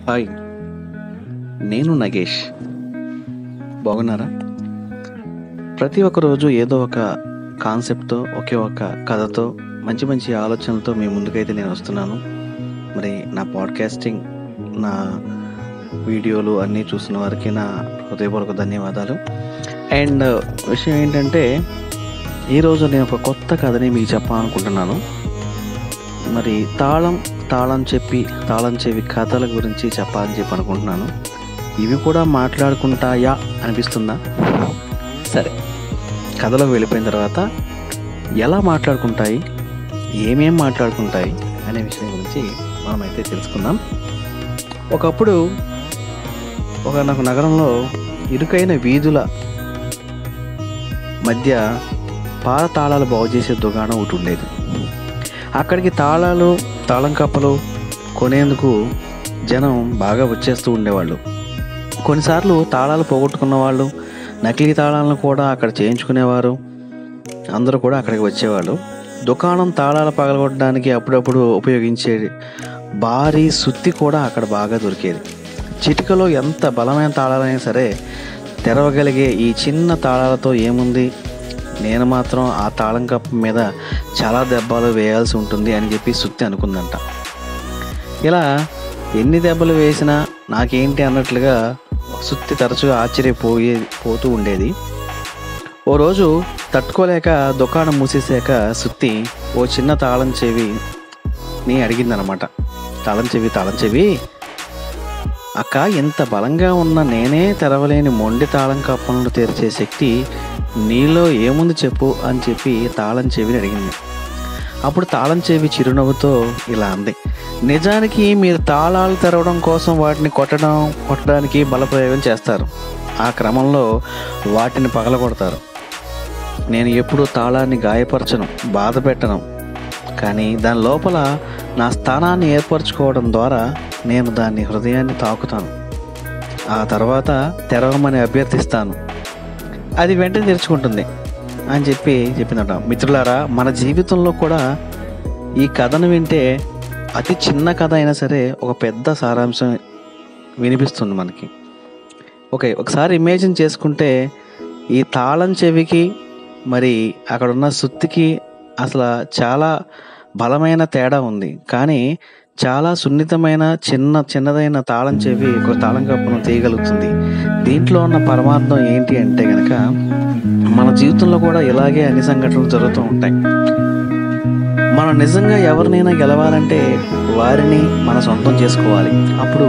hi నేను నగేష్ బాగున్నారా ప్రతి ఒక్క రోజు ఏదో ఒక కాన్సెప్ట్తో ఒకే ఒక కథతో మంచి మంచి ఆలోచనలతో మీ ముందుకైతే నేను వస్తున్నాను మరి నా పాడ్కాస్టింగ్ నా వీడియోలు అన్నీ చూసిన వారికి నా హృదయపూర్వక ధన్యవాదాలు అండ్ విషయం ఏంటంటే ఈరోజు నేను ఒక కొత్త కథని మీకు చెప్పాలనుకుంటున్నాను మరి తాళం తాళం చెప్పి తాళం చెవి కథల గురించి చెప్పాలని చెప్పి అనుకుంటున్నాను ఇవి కూడా మాట్లాడుకుంటాయా అనిపిస్తుందా సరే కథలోకి వెళ్ళిపోయిన తర్వాత ఎలా మాట్లాడుకుంటాయి ఏమేం మాట్లాడుకుంటాయి అనే విషయం గురించి మనమైతే తెలుసుకుందాం ఒకప్పుడు ఒక నాకు నగరంలో ఇరుకైన వీధుల మధ్య పాత తాళాలు బాగు చేసే దుకాణం ఒకటి ఉండేది అక్కడికి తాళాలు తాళం కప్పలు కొనేందుకు జనం బాగా వచ్చేస్తూ ఉండేవాళ్ళు కొన్నిసార్లు తాళాలు పోగొట్టుకున్న వాళ్ళు నకిలీ తాళాలను కూడా అక్కడ చేయించుకునేవారు అందరూ కూడా అక్కడికి వచ్చేవాళ్ళు దుకాణం తాళాలు పగలగొట్టడానికి అప్పుడప్పుడు ఉపయోగించే భారీ సుత్తి కూడా అక్కడ బాగా దొరికేది చిటికలో ఎంత బలమైన తాళాలైనా సరే తెరవగలిగే ఈ చిన్న తాళాలతో ఏముంది నేను మాత్రం ఆ తాళం కప్పు మీద చాలా దెబ్బలు వేయాల్సి ఉంటుంది అని చెప్పి సుత్తి అనుకుందంట ఇలా ఎన్ని దెబ్బలు వేసినా నాకేంటి అన్నట్లుగా సుత్తి తరచుగా ఆశ్చర్యపోయే పోతూ ఉండేది ఓ రోజు తట్టుకోలేక దుకాణం మూసేసాక సుత్తి ఓ చిన్న తాళం చెవిని అడిగిందనమాట తాళం చెవి తాళం చెవి అక్క ఇంత బలంగా ఉన్న నేనే తెరవలేని మొండి తాళం కప్పలను తెరిచే శక్తి నీలో ఏముంది చెప్పు అని చెప్పి తాళం చెవిని అడిగింది అప్పుడు తాళం చెవి చిరునవ్వుతో ఇలా అంది నిజానికి మీరు తాళాలు తెరవడం కోసం వాటిని కొట్టడం కొట్టడానికి బలప్రయోగం చేస్తారు ఆ క్రమంలో వాటిని పగలగొడతారు నేను ఎప్పుడూ తాళాన్ని గాయపరచను బాధ పెట్టను కానీ దాని లోపల నా స్థానాన్ని ఏర్పరచుకోవడం ద్వారా నేను దాన్ని హృదయాన్ని తాకుతాను ఆ తర్వాత తెరవమని అభ్యర్థిస్తాను అది వెంటనే తెరుచుకుంటుంది అని చెప్పి చెప్పిందట మిత్రులారా మన జీవితంలో కూడా ఈ కథను వింటే అతి చిన్న కథ అయినా సరే ఒక పెద్ద సారాంశం వినిపిస్తుంది మనకి ఓకే ఒకసారి ఇమేజిన్ చేసుకుంటే ఈ తాళం చెవికి మరి అక్కడ ఉన్న సుత్తికి అసలు చాలా బలమైన తేడా ఉంది కానీ చాలా సున్నితమైన చిన్న చిన్నదైన తాళం చెవి ఒక తాళం కప్పును తీయగలుగుతుంది దీంట్లో ఉన్న పరమార్థం ఏంటి అంటే కనుక మన జీవితంలో కూడా ఇలాగే అన్ని సంఘటనలు జరుగుతూ ఉంటాయి మనం నిజంగా ఎవరినైనా గెలవాలంటే వారిని మన సొంతం చేసుకోవాలి అప్పుడు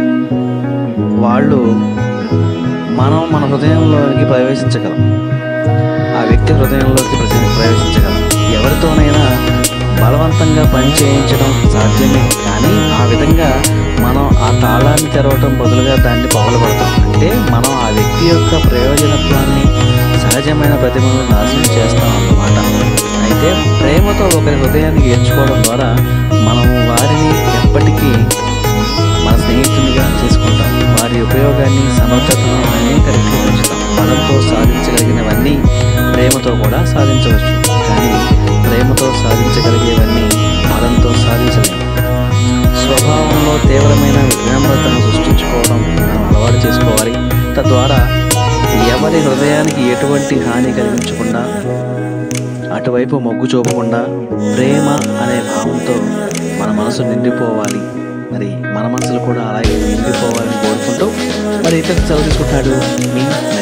వాళ్ళు మనం మన హృదయంలోకి ప్రవేశించగలం ఆ వ్యక్తి హృదయంలోకి ప్రవేశ- ప్రవేశించగలం ఎవరితోనైనా బలవంతంగా పని చేయించడం సాధ్యమే కానీ ఆ విధంగా మనం ఆ తాళాన్ని తెరవటం బదులుగా దాన్ని పగలగొడతాం అంటే మనం ఆ వ్యక్తి యొక్క ప్రయోజనత్వాన్ని సహజమైన ప్రతిభను నాశనం చేస్తాం అన్నమాట అయితే ప్రేమతో ఒకరి హృదయాన్ని గెలుచుకోవడం ద్వారా మనం వారిని ఎప్పటికీ మన స్నేహితునిగా చేసుకుంటాం వారి ఉపయోగాన్ని సమర్థతను అనేక రెట్లు పెంచుతాం బలంతో సాధించగలిగినవన్నీ ప్రేమతో కూడా సాధించవచ్చు కానీ ప్రేమతో సాధించగలిగేవన్నీ బలంతో సాధించలేము స్వభావంలో తీవ్రమైన వినమ్రతను సృష్టించుకోవడం మనం అలవాటు చేసుకోవాలి తద్వారా ఎవరి హృదయానికి ఎటువంటి హాని కలిగించకుండా అటువైపు మొగ్గు చూపకుండా ప్రేమ అనే భావంతో మన మనసు నిండిపోవాలి మరి మన మనసులు కూడా అలాగే నిండిపోవాలని కోరుకుంటూ మరి ఇతర సెలవు తీసుకుంటున్నాడు మీ